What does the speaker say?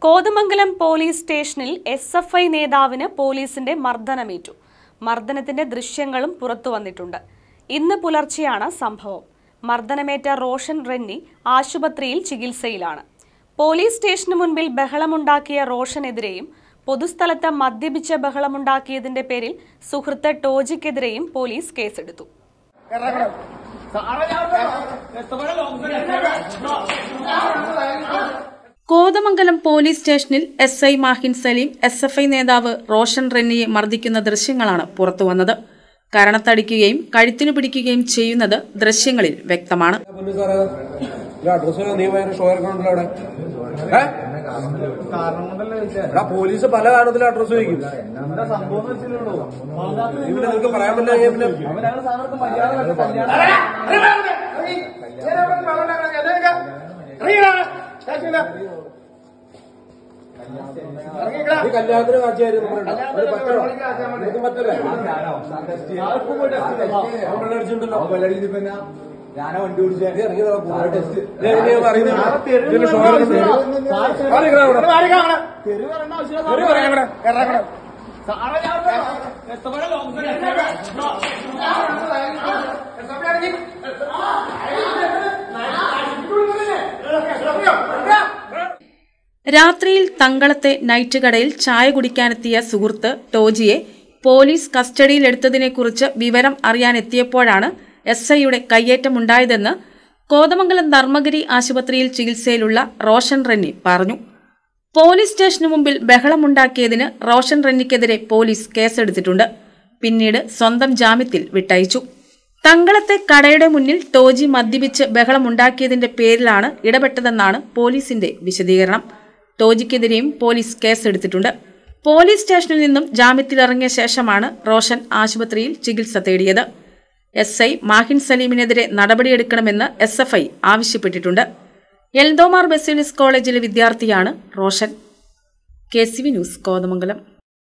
Kothamangalam police സ്റ്റേഷനിൽ S F I നേതാവിന് പോലീസിന്റെ മർദ്ദനമേറ്റു മർദ്ദനത്തിന്റെ ദൃശ്യങ്ങളും പുറത്തു വന്നിട്ടുണ്ട് ഇന്ന് പുലർച്ചെയാണ് സംഭവം മർദ്ദനമേറ്റ റോഷൻ റെന്നി ആശുപത്രിയിൽ ചികിത്സയിലാണ് പോലീസ് സ്റ്റേഷന് മുൻപിൽ ബഹളമുണ്ടാക്കിയ റോഷനെതിരെയും പൊതുസ്ഥലത്ത് മദ്യപിച്ച് ബഹളമുണ്ടാക്കിയതിന്റെ പേരിൽ സുഹൃത്ത് ടോജിക്കെതിരെയും പോലീസ് കേസെടുത്തു കോതമംഗലം പോലീസ് സ്റ്റേഷനിൽ S I Mahin Salim S F I നേതാവ് റോഷൻ റെന്നിയെ മർദ്ദിക്കുന്ന ദൃശ്യങ്ങളാണ് പുറത്തുവന്നത് കരണത്തടിക്കുകയും കഴുത്തിനു പിടിക്കുകയും ചെയ്യുന്നത് ദൃശ്യങ്ങളിൽ വ്യക്തമാണ് പൊന്നു സാറേ ഒരു അഡ്രസ് നീ ഭയങ്കര ഷോ ഇറക്കണല്ലോ അവിടെ ഏ? എടാ പോലീസ് പല കാരണത്തിലും അഡ്രസ് ചോദിക്കും ഇവിടെ നിങ്ങൾക്ക് പറയാൻ പറ്റില്ല പിന്നെ ഈ കല്യാണത്തിന് കാഴ്ചയായിരുന്നു പറയണ്ട. ഒരു പറ്റണോ? നിനക്ക് പറ്റല്ലേ? അവിടെ അടിച്ചിട്ടുണ്ടല്ലോ. ഞാനാ വണ്ടി ഓടിച്ചേ നീ ഇറങ്ങിയതാ പോവാ. നീ ഇറങ്ങിയത് അറിയുന്നില്ല. ഇതിന് ഷോ ഇറക്കുന്നുണ്ട്. മാറി നിൽക്കടാ അവിടെ. തെറി പറയാൻ ഇവിടെ. രാത്രിയിൽ തങ്കളത്തെ നൈറ്റ് കടയിൽ ചായ കുടിക്കാനെത്തിയ സുഹൃത്ത് ടോജിയെ പോലീസ് കസ്റ്റഡിയിലെടുത്തതിനെക്കുറിച്ച് വിവരം അറിയാനെത്തിയപ്പോഴാണ് എസ് ഐയുടെ കയ്യേറ്റമുണ്ടായതെന്ന് കോതമംഗലം ധർമ്മഗിരി ആശുപത്രിയിൽ ചികിത്സയിലുള്ള റോഷൻ റെന്നി പറഞ്ഞു പോലീസ് സ്റ്റേഷനു മുമ്പിൽ ബഹളമുണ്ടാക്കിയതിന് റോഷൻ റെന്നിക്കെതിരെ പോലീസ് കേസെടുത്തിട്ടുണ്ട് പിന്നീട് സ്വന്തം ജാമ്യത്തിൽ വിട്ടയച്ചു തങ്കളത്തെ കടയുടെ മുന്നിൽ ടോജി മദ്യപിച്ച് ബഹളമുണ്ടാക്കിയതിന്റെ പേരിലാണ് ഇടപെട്ടതെന്നാണ് പോലീസിന്റെ വിശദീകരണം ടോജിക്കെതിരെയും പോലീസ് കേസെടുത്തിട്ടുണ്ട് പോലീസ് സ്റ്റേഷനിൽ നിന്നും ജാമ്യത്തിലിറങ്ങിയ ശേഷമാണ് റോഷൻ ആശുപത്രിയിൽ ചികിത്സ തേടിയത് എസ് ഐ മാഹിൻ സലീമിനെതിരെ നടപടിയെടുക്കണമെന്ന് എസ് എഫ് ഐ ആവശ്യപ്പെട്ടിട്ടുണ്ട് എൽദോമാർ ബസേലിസ് കോളേജിലെ വിദ്യാർത്ഥിയാണ് Roshan K C V news Kothamangalam